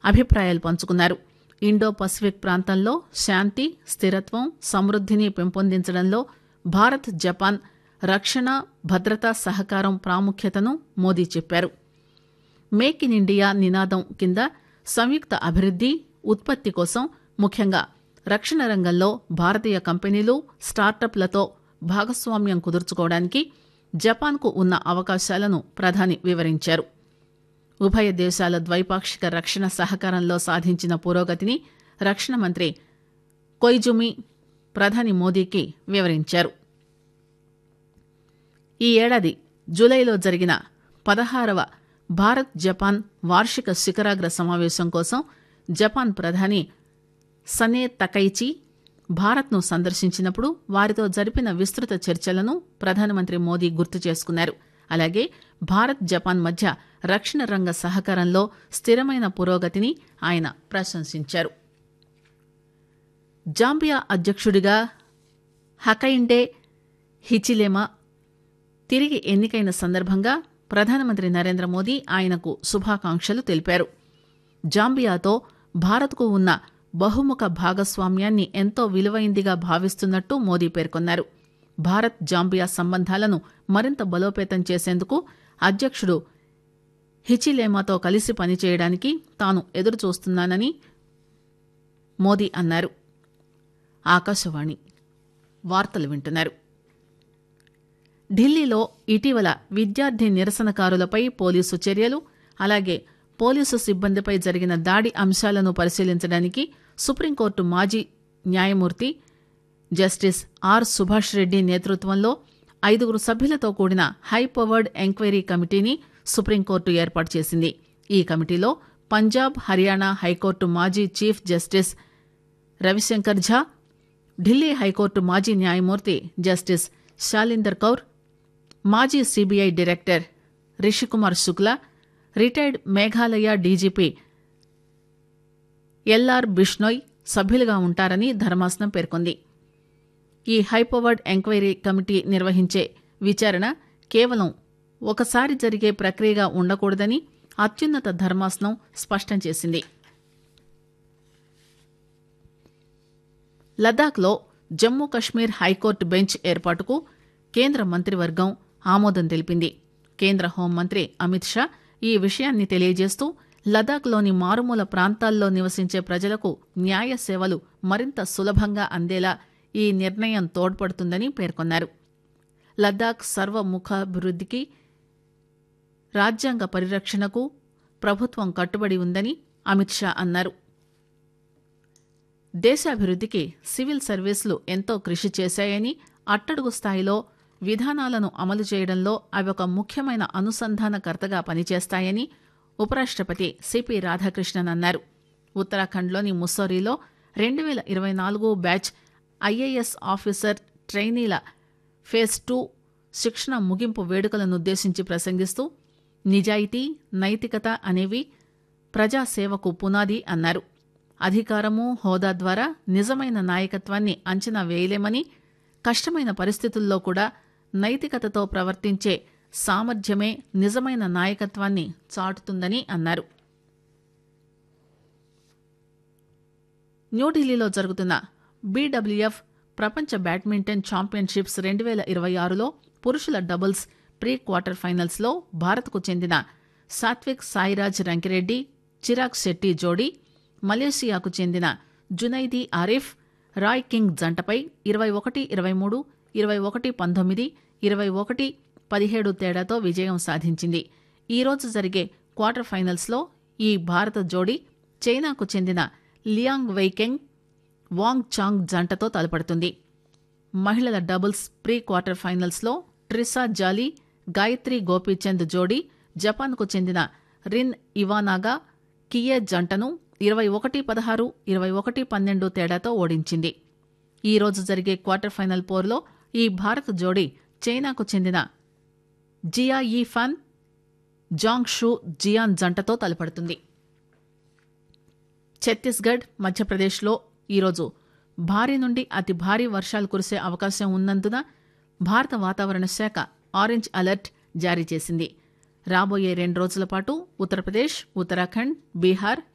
అభిప్రాయాలు పంచుకున్నారు Indo Pacific ప్రాంతంలో శాంతి స్థిరత్వం సమృద్దిని పెంపొందించడంలో భారత్ జపాన్ రక్షణ భద్రతా సహకారం ప్రాముఖ్యతను మోదీ చెప్పారు మేక్ ఇన్ ఇండియా నినాదం కింద సంయుక్త అభివృద్ది ఉత్పత్తి కోసం ముఖ్యంగా రక్షణ రంగంలో భారతీయ కంపెనీలు స్టార్టప్లతో భాగస్వామ్యం కుదుర్చుకోవడానికి జపాన్కు ఉన్న అవకాశాలను ప్రధాని వివరించారు ఉభయ దేశాల ద్వైపాక్షిక రక్షణ సహకారంలో సాధించిన పురోగతిని రక్షణ మంత్రి కొయిజుమి ప్రధాని మోదీకి వివరించారు ఈ ఏడాది జూలైలో జరిగిన పదహారవ భారత్ జపాన్ వార్షిక శిఖరాగ్ర సమావేశం కోసం జపాన్ ప్రధాని సనే తకైచి భారత్ను సందర్శించినప్పుడు వారితో జరిపిన విస్తృత చర్చలను ప్రధానమంత్రి మోదీ గుర్తు చేసుకున్నారు అలాగే భారత్ జపాన్ మధ్య రక్షణ రంగ సహకారంలో స్థిరమైన పురోగతిని ఆయన ప్రశంసించారు జాంబియా అధ్యక్షుడిగా హకైండే హిచిలేమా తిరిగి ఎన్నికైన సందర్భంగా ప్రధానమంత్రి నరేంద్ర మోదీ ఆయనకు శుభాకాంక్షలు తెలిపారు జాంబియాతో భారత్కు ఉన్న బహుముఖ భాగస్వామ్యాన్ని ఎంతో విలువైందిగా భావిస్తున్నట్టు మోదీ పేర్కొన్నారు భారత్ జాంబియా సంబంధాలను మరింత బలోపేతం చేసేందుకు అధ్యక్షుడు హిచిలేమాతో కలిసి పనిచేయడానికి తాను ఎదురుచూస్తున్నానని మోదీ అన్నారు ఆకాశవాణి వార్తలు వింటున్నారు ఢిల్లీలో ఇటీవల విద్యార్థి నిరసనకారులపై పోలీసు చర్యలు అలాగే పోలీసు సిబ్బందిపై జరిగిన దాడి అంశాలను పరిశీలించడానికి సుప్రీంకోర్టు మాజీ న్యాయమూర్తి జస్టిస్ ఆర్ సుభాష్ రెడ్డి నేతృత్వంలో ఐదుగురు సభ్యులతో కూడిన హైపవర్డ్ ఎంక్వైరీ కమిటీని సుప్రీంకోర్టు ఏర్పాటు చేసింది ఈ కమిటీలో పంజాబ్ హర్యానా హైకోర్టు మాజీ chief justice Ravishankar Jha Delhi high court మాజీ న్యాయమూర్తి జస్టిస్ శాలిందర్ కౌర్ మాజీ CBI director Rishikumar Shukla retired Meghalaya DGP L R Bishnoi సభ్యులుగా ఉంటారని ధర్మాసనం పేర్కొంది ఈ హైపవర్డ్ ఎంక్వైరీ కమిటీ నిర్వహించే విచారణ కేవలం ఒకసారి జరిగే ప్రక్రియగా ఉండకూడదని అత్యున్నత ధర్మాసనం స్పష్టం చేసింది లద్దాఖ్లో జమ్మూ కశ్మీర్ హైకోర్టు బెంచ్ ఏర్పాటుకు కేంద్ర మంత్రివర్గం ఆమోదం తెలిపింది కేంద్ర హోంమంత్రి అమిత్ షా ఈ విషయాన్ని తెలియజేస్తూ లదాఖ్లోని మారుమూల ప్రాంతాల్లో నివసించే ప్రజలకు న్యాయ సేవలు మరింత సులభంగా అందేలా ఈ నిర్ణయం తోడ్పడుతుందని పేర్కొన్నారు లద్దాఖ్ సర్వముఖాభివృద్ధికి రాజ్యాంగ పరిరక్షణకు ప్రభుత్వం కట్టుబడి ఉందని అమిత్ షా అన్నారు దేశాభివృద్ధికి సివిల్ సర్వీసులు ఎంతో కృషి చేశాయని అట్టడుగు స్థాయిలో విధానాలను అమలు చేయడంలో అవి ఒక ముఖ్యమైన అనుసంధానకర్తగా పనిచేస్తాయని ఉపరాష్టపతి సిపి రాధాకృష్ణన్ అన్నారు ఉత్తరాఖండ్లోని ముస్సోరీలో రెండు వేల ఇరవై నాలుగు బ్యాచ్ ఐఏఎస్ ఆఫీసర్ ట్రైనీల ఫేజ్ టూ శిక్షణ ముగింపు వేడుకలనుద్దేశించి ప్రసంగిస్తూ నిజాయితీ నైతికత అనేవి ప్రజాసేవకు పునాది అన్నారు అధికారము హోదా ద్వారా నిజమైన నాయకత్వాన్ని అంచనా వేయలేమని కష్టమైన పరిస్థితుల్లో కూడా నైతికతతో ప్రవర్తించే సామర్థ్యమే నిజమైన నాయకత్వాన్ని చాటుతుందని అన్నారు న్యూఢిల్లీలో జరుగుతున్న బీడబ్ల్యూఎఫ్ ప్రపంచ బ్యాడ్మింటన్ ఛాంపియన్షిప్స్ రెండు వేల ఇరవై ఆరులో పురుషుల డబుల్స్ ప్రీ క్వార్టర్ ఫైనల్స్ లో భారత్కు చెందిన సాత్విక్ సాయిరాజ్ రంకిరెడ్డి చిరాగ్ శెట్టి జోడీ మలేషియాకు చెందిన జునైదీ ఆరిఫ్ రాయ్ కింగ్ జంటపై ఇరవై ఒకటి ఇరవై మూడు ఇరవై ఒకటి పంతొమ్మిది ఇరవై ఒకటి పదిహేడు తేడాతో విజయం సాధించింది ఈరోజు జరిగే క్వార్టర్ ఫైనల్స్లో ఈ భారత జోడీ చైనాకు చెందిన లియాంగ్ వెయ్కెంగ్ వాంగ్ చాంగ్ జంటతో తలపడుతుంది మహిళల డబుల్స్ ప్రీ క్వార్టర్ ఫైనల్స్లో ట్రిసా జాలీ గాయత్రి గోపీచంద్ జోడీ జపాన్కు చెందిన రిన్ ఇవానాగా కియే జంటను ఇరవై ఒకటి పదహారు ఇరవై ఒకటి పన్నెండు తేడాతో ఓడించింది ఈ రోజు జరిగే క్వార్టర్ ఫైనల్ పోర్లో ఈ భారత జోడీ చైనాకు చెందిన Jia Yi Fan Zhang Shu Xian జంటతో తలపడుతుంది ఛత్తీస్గఢ్ మధ్యప్రదేశ్లో ఈరోజు భారీ నుండి అతి భారీ వర్షాలు కురిసే అవకాశం ఉన్నందున భారత వాతావరణ శాఖ ఆరెంజ్ అలర్ట్ జారీ చేసింది రాబోయే రెండు రోజుల పాటు ఉత్తరప్రదేశ్ ఉత్తరాఖండ్ బీహార్